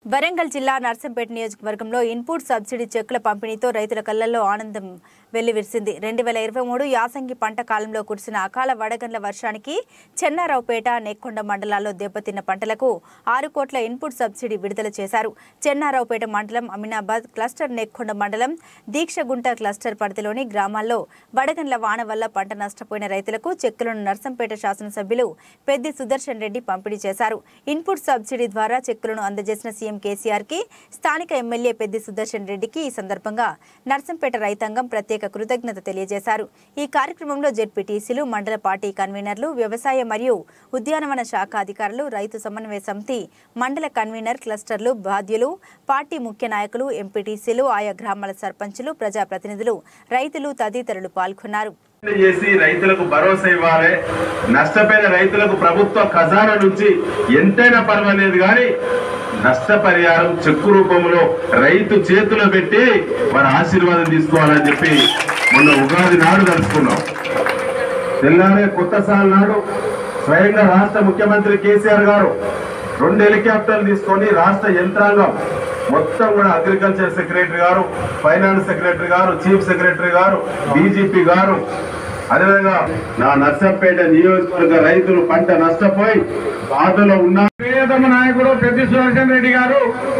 వరంగల్ జిల్లా నర్సంపేట నియోజకవర్గంలో input subsidy చెక్కుల పంపిణీతో రైతుల కళ్లలో ఆనందం వెల్లివిరిసింది రెండు వేల ఇరవై మూడు యాసంగి పంట కాలంలో కురిసిన అకాల వడగండ్ల వర్షానికి చెన్నారావుపేట నెక్కొండ మండలాల్లో దెబ్బతిన్న పంటలకు ఆరు కోట్ల ఇన్పుట్ సబ్సిడీ విడుదల చేశారు చెన్నారావుపేట మండలం అమినాబాద్ క్లస్టర్ నెక్కొండ మండలం దీక్షగుంట క్లస్టర్ పరిధిలోని గ్రామాల్లో వడగండ్ల వాన వల్ల పంట నష్టపోయిన రైతులకు చెక్కులను నర్సంపేట శాసనసభ్యులు పెద్ది సుదర్శన్ రెడ్డి పంపిణీ చేశారు ఇన్పుట్ సబ్సిడీ ద్వారా చెక్కులను అందజేసిన సీఎం కేసీఆర్ కి స్థానిక ఎమ్మెల్యే పెద్ది సుదర్శన్ రెడ్డికి ఈ సందర్భంగా నర్సంపేట రైతాంగం ప్రత్యేక కృతజ్ఞత తెలియజేశారు ఈ కార్యక్రమంలో జెడ్పీటీసీలు మండల పార్టీ కన్వీనర్లు వ్యవసాయ మరియు ఉద్యానవన శాఖ అధికారులు రైతు సమన్వయ సమితి మండల కన్వీనర్ క్లస్టర్లు బాధ్యులు పార్టీ ముఖ్య నాయకులు ఎంపీటీసీలు ఆయా గ్రామాల సర్పంచులు ప్రజాప్రతినిధులు రైతులు తదితరులు పాల్గొన్నారు చేసి రైతులకు భరోసా ఇవ్వాలి నష్టపోయిన రైతులకు ప్రభుత్వ ఖజానా నుంచి ఎంతైనా పర్వాలేదు కానీ నష్టపరిహారం చెక్కు రూపంలో రైతు చేతిలో పెట్టి వారి ఆశీర్వాదం తీసుకోవాలని చెప్పి మొన్న ఉగాది నాడు తలుచుకున్నాం తెల్లారే కొత్త సాల్ నాడు స్వయంగా రాష్ట్ర ముఖ్యమంత్రి కేసీఆర్ గారు రెండు హెలికాప్టర్లు తీసుకొని రాష్ట్ర యంత్రాంగం మొత్తం కూడా అగ్రికల్చర్ సెక్రటరీ గారు ఫైనాన్స్ సెక్రటరీ గారు చీఫ్ సెక్రటరీ గారు డీజీపీ గారు అదేవిధంగా నా నర్సంపేట నియోజకవర్గ రైతులు పంట నష్టపోయి బాధలో ఉన్నారు ప్రియతమ నాయకుడు పెద్ది సుదర్శన్ రెడ్డి గారు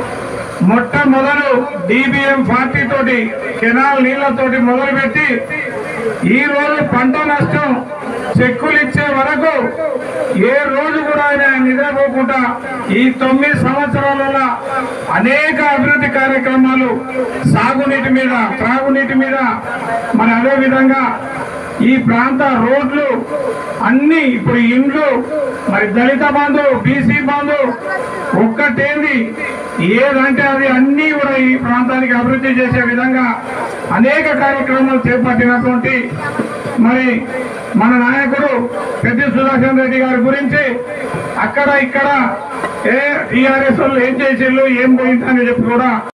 మొట్టమొదలు డిబిఎం పార్టీ తోటి కెనాల్ నీళ్లతోటి మొదలుపెట్టి ఈ రోజు పంట నష్టం చెక్కులు ఇచ్చే వరకు ఏ రోజు కూడా ఆయన నిద్రపోకుండా ఈ తొమ్మిది సంవత్సరాలలో అనేక అభివృద్ధి కార్యక్రమాలు సాగునీటి మీద త్రాగునీటి మీద మరి అదే విధంగా ఈ ప్రాంత రోడ్లు అన్ని ఇప్పుడు ఇండ్లు మరి దళిత బంధు బీసీ బంధు ఒక్కటేంది ఏదంటే అది అన్ని కూడా ఈ ప్రాంతానికి అభివృద్ధి చేసే విధంగా అనేక కార్యక్రమాలు చేపట్టినటువంటి మరి మన నాయకుడు పెద్ద సుదర్శన్ రెడ్డి గారి గురించి అక్కడ ఇక్కడ ఏ టీఆర్ఎస్ వాళ్ళు ఏం చేసిళ్ళు ఏం పోయిందని చెప్పి కూడా